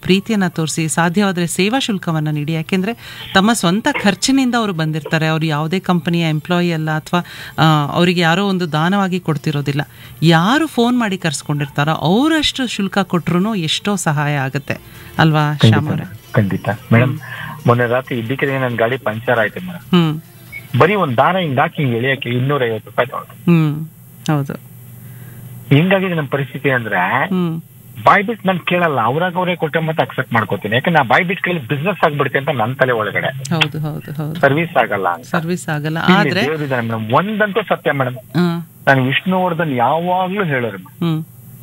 ಪ್ರೀತಿಯನ್ನ ತೋರಿಸಿ ಸಾಧ್ಯವಾದರೆ ಸೇವಾ ಶುಲ್ಕವನ್ನು ನೀಡಿ ಯಾಕೆಂದ್ರೆ ತಮ್ಮ ಸ್ವಂತ ಖರ್ಚಿನಿಂದ ಅವರು ಬಂದಿರ್ತಾರೆ ಅವರು ಯಾವುದೇ ಕಂಪನಿಯ ಎಂಪ್ಲಾಯಿ ಅಲ್ಲ ಅಥವಾ ಅವರಿಗೆ ಯಾರೋ ಒಂದು ದಾನವಾಗಿ ಕೊಡ್ತಿರೋದಿಲ್ಲ ಯಾರು ಫೋನ್ ಮಾಡಿ ಕರ್ಸ್ಕೊಂಡಿರ್ತಾರೋ ಅವರಷ್ಟು ಶುಲ್ಕ ಕೊಟ್ರು ಎಷ್ಟೋ ಸಹಾಯ ಆಗುತ್ತೆ ಅಲ್ವಾ ಶ್ಯಾಮ್ ಅವರೇ ಖಂಡಿತ ಮೇಡಮ್ ಮೊನ್ನೆ ರಾತ್ರಿ ಇದ್ದಕ್ಕಿದ್ದಂಗೆ ನನ್ನ ಗಾಡಿ ಪಂಚರ್ ಆಯ್ತು ಮೇಡಮ್ ಹ್ಮ್ ಬರೀ ಒಂದ್ ದಾರ ಹಿಂಗ್ ಹಾಕಿ ಹಿಂಗ್ ಎಳಿಯಕ್ಕೆ ಇನ್ನೂರ ಐವತ್ತು ರೂಪಾಯಿ ತಗೊಂಡು ಹ್ಮ್ ಹೌದು ಹಿಂಗಾಗಿದೆ ನಮ್ಮ ಪರಿಸ್ಥಿತಿ ಅಂದ್ರೆ ಹ್ಮ್ ಬಾಯ್ ಬಿಟ್ ನನ್ ಕೇಳಲ್ಲ ಅವ್ರಾಗ ಅವರೇ ಕೊಟ್ಟೆ ಮತ್ತೆ ಅಕ್ಸೆಪ್ಟ್ ಮಾಡ್ಕೋತೀನಿ ಯಾಕಂದ್ರೆ ನಾ ಬಾಯ್ ಬಿಟ್ ಕೇಳಿ ಬಿಸ್ನೆಸ್ ಆಗ್ಬಿಡುತ್ತೆ ಅಂತ ನನ್ನ ತಲೆ ಒಳಗಡೆ ಹೌದು ಹೌದು ಹೌದು ಸರ್ವಿಸ್ ಆಗಲ್ಲ ಅಂತ ಸರ್ವಿಸ್ ಆಗಲ್ಲ ಇಲ್ಲಿ ಆದ್ರೆ ದೇವ್ರಿದಾನೆ ಮೇಡಮ್ ಒಂದಂತೂ ಸತ್ಯ ಮೇಡಮ್ ಹ್ಮ್ ನಾನು ವಿಷ್ಣುವರ್ಧನ್ ಯಾವಾಗ್ಲೂ ಹೇಳೋರು ಹ್ಮ್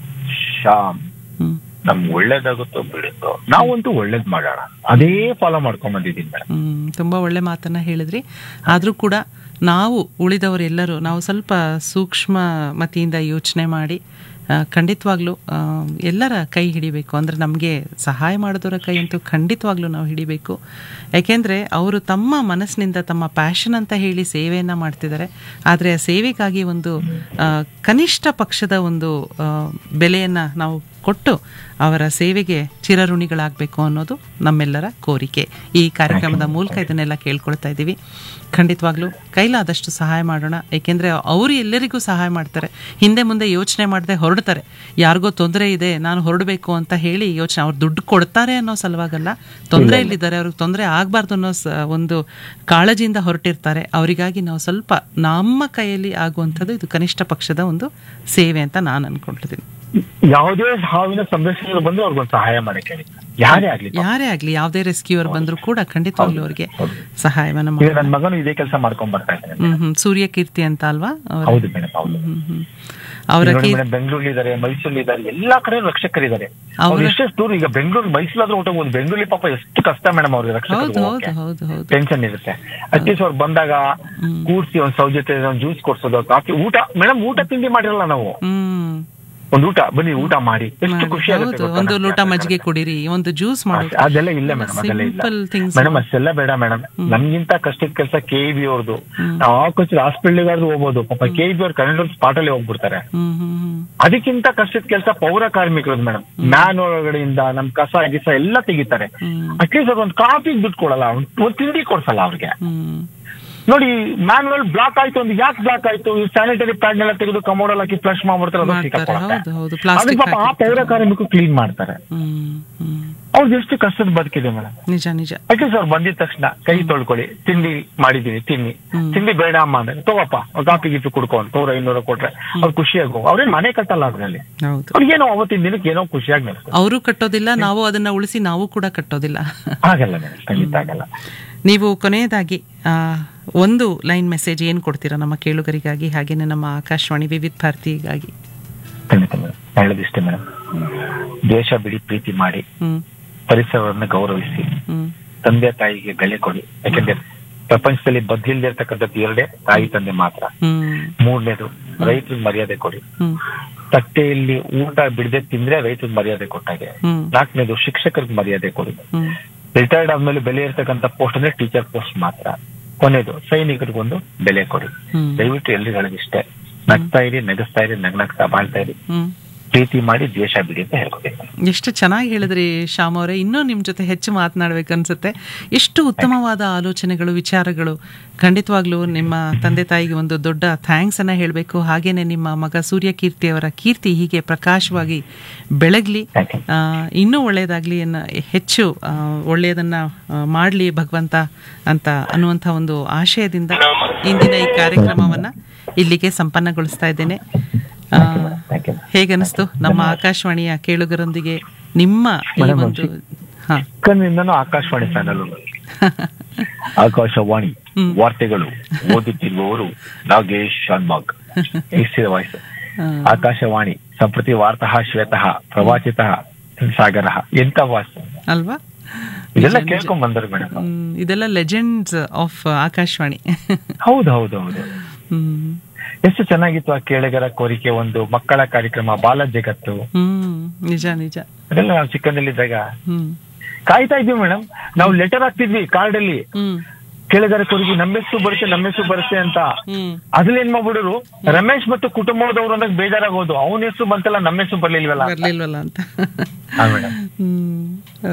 ಶ್ಯಾಮ್ ಹ್ಮ್ ನಮ್ಗೆ ಒಳ್ಳೇದಾಗುತ್ತೋ ಬಿಡುತ್ತೋ ನಾವಂತೂ ಒಳ್ಳೇದ್ ಮಾಡೋಣ ಅದೇ ಫಾಲೋ ಮಾಡ್ಕೊಂಡ್ ಬಂದಿದ್ದೀನಿ ಮೇಡಮ್ ಹ್ಮ್ ತುಂಬಾ ಒಳ್ಳೆ ಮಾತನ್ನ ಹೇಳಿದ್ರಿ ಆದ್ರೂ ಕೂಡ ನಾವು ಉಳಿದವರೆಲ್ಲರೂ ನಾವು ಸ್ವಲ್ಪ ಸೂಕ್ಷ್ಮ ಮತಿಯಿಂದ ಯೋಚನೆ ಮಾಡಿ ಆ, ಖಂಡಿತವಾಗ್ಲೂ ಆ, ಎಲ್ಲರ ಕೈ ಹಿಡಿಬೇಕು ಅಂದ್ರೆ ನಮಗೆ ಸಹಾಯ ಮಾಡಿದವರ ಕೈ ಅಂತೂ ಖಂಡಿತವಾಗ್ಲೂ ನಾವು ಹಿಡಿಬೇಕು ಯಾಕೆಂದ್ರೆ ಅವರು ತಮ್ಮ ಮನಸ್ಸಿನಿಂದ ತಮ್ಮ ಪ್ಯಾಷನ್ ಅಂತ ಹೇಳಿ ಸೇವೆಯನ್ನ ಮಾಡ್ತಿದ್ದಾರೆ ಆದರೆ ಆ ಸೇವೆಗಾಗಿ ಒಂದು ಆ, ಕನಿಷ್ಠ ಪಕ್ಷದ ಒಂದು ಆ, ಬೆಲೆಯನ್ನ ನಾವು ಕೊಟ್ಟು ಅವರ ಸೇವೆಗೆ ಚಿರಋಣಿಗಳಾಗಬೇಕು ಅನ್ನೋದು ನಮ್ಮೆಲ್ಲರ ಕೋರಿಕೆ ಈ ಕಾರ್ಯಕ್ರಮದ ಮೂಲಕ ಇದನ್ನೆಲ್ಲ ಕೇಳ್ಕೊಳ್ತಾ ಇದ್ದೀವಿ ಖಂಡಿತವಾಗ್ಲೂ ಕೈಲಾದಷ್ಟು ಸಹಾಯ ಮಾಡೋಣ ಏಕೆಂದರೆ ಅವರು ಎಲ್ಲರಿಗೂ ಸಹಾಯ ಮಾಡ್ತಾರೆ ಹಿಂದೆ ಮುಂದೆ ಯೋಚನೆ ಮಾಡದೆ ಹೊರಡ್ತಾರೆ ಯಾರಿಗೋ ತೊಂದರೆ ಇದೆ ನಾನು ಹೊರಡಬೇಕು ಅಂತ ಹೇಳಿ ಯೋಚನೆ ಅವ್ರು ದುಡ್ಡು ಕೊಡ್ತಾರೆ ಅನ್ನೋ ಸಲುವಾಗಲ್ಲ ತೊಂದರೆಯಲ್ಲಿದ್ದಾರೆ ಅವ್ರಿಗೆ ತೊಂದರೆ ಆಗಬಾರ್ದು ಅನ್ನೋ ಸ- ಒಂದು ಕಾಳಜಿಯಿಂದ ಹೊರಟಿರ್ತಾರೆ ಅವರಿಗಾಗಿ ನಾವು ಸ್ವಲ್ಪ ನಮ್ಮ ಕೈಯಲ್ಲಿ ಆಗುವಂಥದ್ದು ಇದು ಕನಿಷ್ಠ ಪಕ್ಷದ ಒಂದು ಸೇವೆ ಅಂತ ನಾನು ಅನ್ಕೊಂಡಿದ್ದೀನಿ ಯಾವುದೇ ಹಾವಿನ ಸಂರಕ್ಷಣೆ ಬಂದ್ರೆ ಅವ್ರಿಗೊಂದು ಸಹಾಯ ಮಾಡಕ್ಕೆ ಹೇಳಿ ಯಾರೇ ಆಗ್ಲಿ ಯಾರೇ ಆಗ್ಲಿ ಯಾವುದೇ ರೆಸ್ಕ್ಯೂವರ್ ಬಂದ್ರು ಕೂಡ ಖಂಡಿತವಾಗ್ಲೂ ಅವರಿಗೆ ಸಹಾಯವನ್ನ ಈಗ ಮಾಡಿ ನನ್ ಮಗನು ಇದೇ ಕೆಲಸ ಮಾಡ್ಕೊಂಡ್ ಬರ್ತಾ ಇದ್ದಾನೆ ಹ್ಮ್ ಹ್ಮ್ ಸೂರ್ಯ ಕೀರ್ತಿ ಅಂತ ಅಲ್ವಾ ಅವ್ರ ಹೌದು ಮೇಡಮ್ ಹೌದು ಹ್ಮ್ ಹ್ಮ್ ಅವರ ನೋಡಿ ಕೀರ್ತಿ ಮೇಡಮ್ ಬೆಂಗಳೂರಲ್ಲಿ ಇದಾರೆ ಮೈಸೂರಲ್ಲಿ ಇದಾರೆ ಎಲ್ಲಾ ಕಡೆ ರಕ್ಷಕರಿದ್ದಾರೆ ಅವ್ರು ಅವ್ರ- ಎಷ್ಟೇ ದೂರ ಈಗ ಬೆಂಗಳೂರು ಮೈಸೂರಾದ್ರೂ ಹೊಟ್ಟೋಗ್ಬೋದು ಬೆಂಗಳೂರಲ್ಲಿ ಪಾಪ ಎಷ್ಟು ಕಷ್ಟ ಮೇಡಮ್ ಅವ್ರಿಗೆ ಹೌದು ರಕ್ಷಕರು ಹೌದು ಹೌದು ಹೌದು ಟೆನ್ಷನ್ ಇರುತ್ತೆ ಅಟ್ಲೀಸ್ಟ್ ಅವ್ರು ಬಂದಾಗ ಕೂರ್ಸಿ ಒಂದ್ ಸೌಜತೆ ಒಂದ್ ಜ್ಯೂಸ್ ಕೊಡ್ಸೋದು ಕಾಫಿ ಊಟ ಮೇಡಮ್ ಊಟ ತಿಂಡಿ ಮಾಡಿರಲ್ಲ ನಾವು ಹ್ಮ್ ಒಂದ್ ಊಟ ಬನ್ನಿ ಊಟ ಮಾಡಿ ಎಷ್ಟು ಖುಷಿ ಆಗುತ್ತೆ ಹೌದು ಗೊತ್ತಾ ಒಂದು ನಮ್ಗೆ ಲೋಟ ಆ ಮಜ್ಜಿಗೆ ಕಡೆ. ಕುಡೀರಿ ಒಂದು ಜ್ಯೂಸ್ ಮಾಡಿ ಅದೆಲ್ಲ ಇಲ್ಲ ಮೇಡಮ್ ಅದೆಲ್ಲ ಇಲ್ಲ ಸಿಂಪಲ್ ಥಿಂಗ್ಸ್ ಮೇಡಮ್ ಅಷ್ಟೆಲ್ಲ ಬೇಡ ಮೇಡಮ್ ನಮ್ಗಿಂತ ಕಷ್ಟದ ಕೆಲಸ ಕೆ ಬಿ ಅವ್ರದ್ದು ನಾವು ಹಾಕೋಚ್ ಹಾಸ್ಪಿಟಲ್ಗಾದ್ರೂ ಹೋಗ್ಬೋದು ಪಾಪ ಕೆ ಬಿ ಅವ್ರು ಕನ್ನಡ ಸ್ಪಾಟ್ ಅಲ್ಲಿ ಹೋಗ್ಬಿಡ್ತಾರೆ ಹ್ಮ್ ಹ್ಮ್ ಹ್ಮ್ ಅದಕ್ಕಿಂತ ಕಷ್ಟದ ಕೆಲಸ ಪೌರ ಕಾರ್ಮಿಕರದ್ದು ಮೇಡಮ್ ಮ್ಯಾನ್ ಒಳಗಡೆಯಿಂದ ನಮ್ ಕಸ ಗಿಸ ಎಲ್ಲ ತೆಗಿತಾರೆ ಹ್ಮ್ ಅಟ್ಲೀಸ್ಟ್ ಅವ್ರು ಒಂದು ಕಾಫಿ ದುಡ್ಡು ಕೊಡಲ್ಲ ಒಂದ್ ತಿಂಡಿ ಕೊಡ್ಸಲ್ಲ ಅವ್ರಿಗೆ ಹ್ಮ್ ನೋಡಿ ಮ್ಯಾನ್ಯಲ್ ಬ್ಲಾಕ್ ಆಯ್ತು ಒಂದು ಯಾಕೆ ಬ್ಲಾಕ್ ಆಯ್ತು ಈ ಸ್ಯಾನಿಟರಿ ಪ್ಯಾಡ್ ನೆಲ್ಲ ತೆಗೆದು ಕಮೋಡಲ್ ಹಾಕಿ ಫ್ಲಶ್ ಮಾಡ್ಬಿಡ್ತಾರೆ ಅದು ಮಾಡ್ತಾರೆ ಸಿಕ್ಕಾಕೊಳತ್ತೆ. ಹೌದು ಹೌದು ಅದನ್ನ ಪ್ಲಾಸ್ಟಿಕ್ ಪಾಪ ಆ ಪೌರ ಕಾರ್ಮಿಕರು ಕ್ಲೀನ್ ಮಾಡ್ತಾರೆ ಹ್ಮ್ ಹ್ಮ್ ಅವ್ರದ್ದು ಎಷ್ಟು ಕಷ್ಟದ ಬದುಕಿದೆ ಮೇಡಮ್ ನಿಜ ನಿಜ ಅಟ್ಲೀಸ್ಟ್ ಅವ್ರು ಬಂದಿದ ತಕ್ಷಣ ಕೈ ತೊಳ್ಕೊಳ್ಳಿ ತಿಂಡಿ ಮಾಡಿದೀನಿ ತಿನ್ನಿ ಹ್ಮ್. ತಿಂಡಿ ಬೇಡ ಅಮ್ಮ ಅಂದ್ರೆ ತಗೋಪ್ಪ ಒಂದ್ ಕಾಫಿ ಗೀಫಿ ಕುಡ್ಕೊಂಡು ನೂರ ಐನೂರ ಕೊಟ್ರೆ ಅವ್ರು ಖುಷಿಯಾಗಿ ಹೋಗು ಅವ್ರೇನ್ ಮನೆ ಕಟ್ಟಲ್ಲ ಅದ್ರಲ್ಲಿ ಹೌದು ಅವ್ರಿಗೇನೋ ಅವತ್ತಿನ ದಿನಕ್ಕೆ ಏನೋ ಖುಷಿಯಾಗಿ ನೆನೆಸ್ತಾರೆ ಅವರು ಕಟ್ಟೋದಿಲ್ಲ ನಾವು ಅದನ್ನ ಉಳಿಸಿ ನಾವು ಕೂಡ ಕಟ್ಟೋದಿಲ್ಲ ಆಗಲ್ಲ ಮೇಡಮ್ ಖಂಡಿತ ಆಗಲ್ಲ ನೀವು ಕೊನೆಯದಾಗಿ ಆ, ಒಂದು ಲೈನ್ ಮೆಸೇಜ್ ಏನು ಕೊಡ್ತೀರಾ ನಮ್ಮ ಕೇಳುಗರಿಗಾಗಿ ಹಾಗೇನೆ ನಮ್ಮ ಆಕಾಶವಾಣಿ ವಿವಿಧ ಭಾರತಿಗಾಗಿ ಖಂಡಿತ ಮೇಡಮ್ ಹೇಳೋದಿಷ್ಟೇ ಮೇಡಮ್ ದೇಶ ಬಿಡಿ ಪ್ರೀತಿ ಮಾಡಿ ಹ್ಮ್ ಪರಿಸರವನ್ನು ಗೌರವಿಸಿ ಹ್ಮ್ ತಂದೆ ತಾಯಿಗೆ ಬೆಲೆ ಕೊಡಿ ಯಾಕಂದ್ರೆ ಪ್ರಪಂಚದಲ್ಲಿ ಬದ್ಲಿಲ್ದೇ ಇರ್ತಕ್ಕಂಥದ್ದು ಎರಡೇ ತಾಯಿ ತಂದೆ ಮಾತ್ರ ಹ್ಮ್ ಮೂರನೇದು ರೈತರಿಗೆ ಮರ್ಯಾದೆ ಕೊಡಿ ಹ್ಮ್ ತಟ್ಟೆಯಲ್ಲಿ ಊಟ ಬಿಡದೆ ತಿಂದ್ರೆ ರೈತರಿಗೆ ಮರ್ಯಾದೆ ಕೊಟ್ಟಾಗೆ ಹ್ಮ್ ನಾಲ್ಕನೇದು ಶಿಕ್ಷಕರಿಗೆ ಮರ್ಯಾದೆ ಕೊಡಿ ಹ್ಮ್ ರಿಟೈರ್ಡ್ ಆದ್ಮೇಲೆ ಬೆಲೆ ಇರ್ತಕ್ಕಂಥ ಪೋಸ್ಟ್ ಅಂದ್ರೆ ಟೀಚರ್ ಪೋಸ್ಟ್ ಮಾತ್ರ ಕೊನೆಯದು ಸೈನಿಕರಿಗೊಂದು ಬೆಲೆ ಕೊಡಿ ಹ್ಮ್ ದಯವಿಟ್ಟು ಎಲ್ರಿಗೂ ಹೇಳೋದಿಷ್ಟೇ ನಗ್ತಾ ಇರಿ ನಗಿಸ್ತಾ ಇರಿ ನಗ್ನಗ್ತಾ ಬಾಳ್ತಾ ಇರಿ ಹ್ಮ್ ಪ್ರೀತಿ ಮಾಡಿ ದೇಶ ಬಿಡಿ ಅಂತ ಹೇಳ್ಕೊಬೇಕು ಎಷ್ಟು ಚೆನ್ನಾಗಿ ಹೇಳಿದ್ರಿ ಶ್ಯಾಮ್ ಅವರೇ ಇನ್ನೂ ನಿಮ್ಮ ಜೊತೆ ಹೆಚ್ಚು ಮಾತನಾಡ್ಬೇಕು ಅನ್ಸುತ್ತೆ ಎಷ್ಟು ಉತ್ತಮವಾದ ಆಲೋಚನೆಗಳು ವಿಚಾರಗಳು ಖಂಡಿತವಾಗ್ಲೂ ನಿಮ್ಮ ತಂದೆ ತಾಯಿಗೆ ಒಂದು ದೊಡ್ಡ ಥ್ಯಾಂಕ್ಸ್ ಅನ್ನ ಹೇಳಬೇಕು ಹಾಗೇನೆ ನಿಮ್ಮ ಮಗ ಸೂರ್ಯ ಕೀರ್ತಿ ಅವರ ಕೀರ್ತಿ ಹೀಗೆ ಪ್ರಕಾಶವಾಗಿ ಬೆಳಗ್ಲಿ Thank you. ಆ, ಇನ್ನೂ ಒಳ್ಳೆಯದಾಗ್ಲಿ ಅನ್ನ ಹೆಚ್ಚು ಆ, ಒಳ್ಳೆಯದನ್ನ ಆ, ಮಾಡ್ಲಿ ಭಗವಂತ ಅಂತ ಅನ್ನುವಂಥ ಒಂದು ಆಶಯದಿಂದ ಇಂದಿನ ಈ ಕಾರ್ಯಕ್ರಮವನ್ನ ಇಲ್ಲಿಗೆ ಸಂಪನ್ನಗೊಳಿಸ್ತಾ ಇದ್ದೇನೆ ಆ, Thank you. ಹೇಗನಿಸ್ತು ನಮ್ಮ ಆಕಾಶವಾಣಿಯ ಕೇಳುಗರೊಂದಿಗೆ ನಿಮ್ಮ ಈ Madam, ಒಂದು ಹಾ ಚಿಕ್ಕಂದಿಂದನೂ ಆಕಾಶವಾಣಿ ಚಾನಲ್ ಆಕಾಶವಾಣಿ ವಾರ್ತೆಗಳು ಓದುತ್ತಿರುವವರು ನಾಗೇಶ್ ಶಾನ್ಮಾಗ್ ಇಷ್ಟಿದ ವಾಯ್ಸ್ ಆ, ಆಕಾಶವಾಣಿ ಸಂಪ್ರತಿ ವಾರ್ತಃ ಶ್ವೇತಃ ಪ್ರವಾಚಿತಃ ಸಾಗರ ಎಂತ ವಾಯ್ಸ್ ಅಲ್ವಾ ಇದೆಲ್ಲ ಕೇಳ್ಕೊಂಡ್ ಬಂದರು ಮೇಡಮ್ ಹ್ಮ್, ಇದೆಲ್ಲ ಲೆಜೆಂಡ್ಸ್ ಆಫ್ ಆಕಾಶವಾಣಿ ಹೌದು ಹೌದು ಹೌದು ಹ್ಮ್ ಎಷ್ಟು ಚೆನ್ನಾಗಿತ್ತು ಆ ಕೇಳಿಗರ ಕೋರಿಕೆ ಒಂದು ಮಕ್ಕಳ ಕಾರ್ಯಕ್ರಮ ಬಾಲ ಜಗತ್ತು ಹ್ಮ್ ನಿಜ ನಿಜ ಅದೆಲ್ಲ ನಾವು ಚಿಕ್ಕಂದಲ್ಲಿದ್ದಾಗ ಹ್ಮ್ ಕಾಯ್ತಾ ಇದ್ವಿ ಮೇಡಮ್ ನಾವು ಲೆಟರ್ ಹಾಕ್ತಿದ್ವಿ ಕಾರ್ಡ್ ಅಲ್ಲಿ ಹ್ಮ್ ಕೇಳಿಗರ ಕೋರಿಕೆ ನಮ್ಮ ಹೆಸರು ಬರುತ್ತೆ ನಮ್ಮ ಹೆಸರು ಬರುತ್ತೆ ಅಂತ ಹ್ಮ್ ಅದ್ರಲ್ಲಿ ಏನ್ ಮಾಡ್ಬಿಡೋರು ರಮೇಶ್ ಮತ್ತು ಕುಟುಂಬದವ್ರು ಅಂದಾಗ ಬೇಜಾರಾಗೋದು ಅವನ ಹೆಸರು ಬಂತಲ್ಲ ನಮ್ಮ ಹೆಸರು ಬರ್ಲಿಲ್ವಲ್ಲ ಬರ್ಲಿಲ್ವಲ್ಲ ಅಂತ ಹಾ ಮೇಡಮ್ ಹ್ಮ್